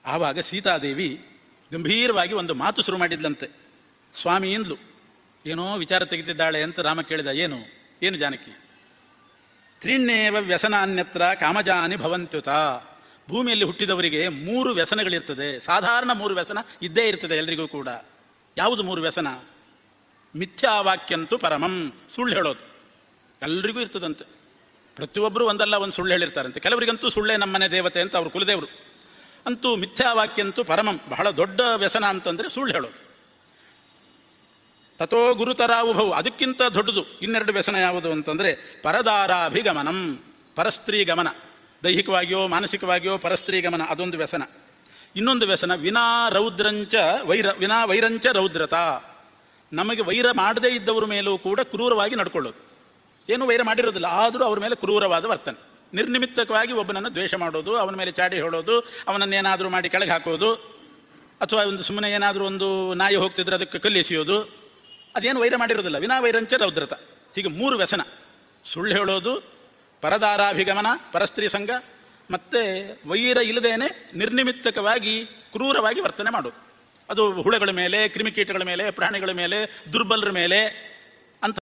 ಆವಾಗ ಸೀತಾದೇವಿ ಗಂಭೀರವಾಗಿ ಒಂದು ಮಾತು ಶುರು ಮಾಡಿದ್ಲಂತೆ ಸ್ವಾಮಿ ಎಂದ್ಲು ಏನೋ ವಿಚಾರ ತೆಗಿತಿದ್ದಾಳೆ ಅಂತ ರಾಮ ಕೇಳಿದ ಏನು ಏನು ಜಾನಕಿ ತ್ರೀಣ್ಯೇವ ವ್ಯಸನಾನ್ಯತ್ರ ಕಾಮಜಾನಿ ಭವಂತ್ಯುತ ಭೂಮಿಯಲ್ಲಿ ಹುಟ್ಟಿದವರಿಗೆ ಮೂರು ವ್ಯಸನಗಳಿರ್ತದೆ ಸಾಧಾರಣ ಮೂರು ವ್ಯಸನ ಇದ್ದೇ ಇರ್ತದೆ ಎಲ್ರಿಗೂ ಕೂಡ ಯಾವುದು ಮೂರು ವ್ಯಸನ ಮಿಥ್ಯಾವಾಕ್ಯಂತೂ ಪರಮಂ ಸುಳ್ಳು ಹೇಳೋದು ಎಲ್ರಿಗೂ ಇರ್ತದಂತೆ ಪ್ರತಿಯೊಬ್ಬರು ಒಂದಲ್ಲ ಒಂದು ಸುಳ್ಳು ಹೇಳಿರ್ತಾರಂತೆ ಕೆಲವರಿಗಂತೂ ಸುಳ್ಳೇ ನಮ್ಮನೆ ದೇವತೆ ಅಂತ ಅವರು ಕುಲದೇವರು ಅಂತೂ ಮಿಥ್ಯಾವಾಕ್ಯಂತೂ ಪರಮಂ ಬಹಳ ದೊಡ್ಡ ವ್ಯಸನ ಅಂತಂದರೆ ಸುಳ್ಳು ಹೇಳೋದು ತಥೋ ಗುರುತರಾವುಭವು ಅದಕ್ಕಿಂತ ದೊಡ್ಡದು ಇನ್ನೆರಡು ವ್ಯಸನ ಯಾವುದು ಅಂತಂದರೆ ಪರದಾರಾಭಿಗಮನಂ ಪರಸ್ತ್ರೀ ಗಮನ ದೈಹಿಕವಾಗಿಯೋ ಮಾನಸಿಕವಾಗಿಯೋ ಪರಸ್ತ್ರೀ ಗಮನ ಅದೊಂದು ವ್ಯಸನ ಇನ್ನೊಂದು ವ್ಯಸನ ವಿನಾ ರೌದ್ರಂಚ ವೈರ ವಿನಾ ವೈರಂಚ ರೌದ್ರತ ನಮಗೆ ವೈರ ಮಾಡದೇ ಇದ್ದವರ ಮೇಲೂ ಕೂಡ ಕ್ರೂರವಾಗಿ ನಡ್ಕೊಳ್ಳೋದು ಏನು ವೈರ ಮಾಡಿರೋದಿಲ್ಲ ಆದರೂ ಅವ್ರ ಮೇಲೆ ಕ್ರೂರವಾದ ವರ್ತನೆ ನಿರ್ನಿಮಿತ್ತಕವಾಗಿ ಒಬ್ಬನನ್ನು ದ್ವೇಷ ಮಾಡೋದು ಅವನ ಮೇಲೆ ಚಾಡಿ ಹೇಳೋದು ಅವನನ್ನೇನಾದರೂ ಮಾಡಿ ಕೆಳಗೆ ಹಾಕೋದು ಅಥವಾ ಒಂದು ಸುಮ್ಮನೆ ಏನಾದರೂ ಒಂದು ನಾಯಿ ಹೋಗ್ತಿದ್ರೆ ಅದಕ್ಕೆ ಕಲ್ಲೆಸೆಯೋದು ಅದೇನು ವೈರ ಮಾಡಿರೋದಿಲ್ಲ ವಿನಾ ವೈರಂಚ ರೌದ್ರತ ಹೀಗೆ ಮೂರು ವ್ಯಸನ ಸುಳ್ಳು ಹೇಳೋದು ಪರದಾರಾಭಿಗಮನ ಪರಸ್ತ್ರೀ ಸಂಘ ಮತ್ತು ವೈರ ಇಲ್ಲದೇನೆ ನಿರ್ನಿಮಿತ್ತಕವಾಗಿ ಕ್ರೂರವಾಗಿ ವರ್ತನೆ ಮಾಡೋದು ಅದು ಹುಳಗಳ ಮೇಲೆ ಕ್ರಿಮಿಕೀಟಗಳ ಮೇಲೆ ಪ್ರಾಣಿಗಳ ಮೇಲೆ ದುರ್ಬಲರ ಮೇಲೆ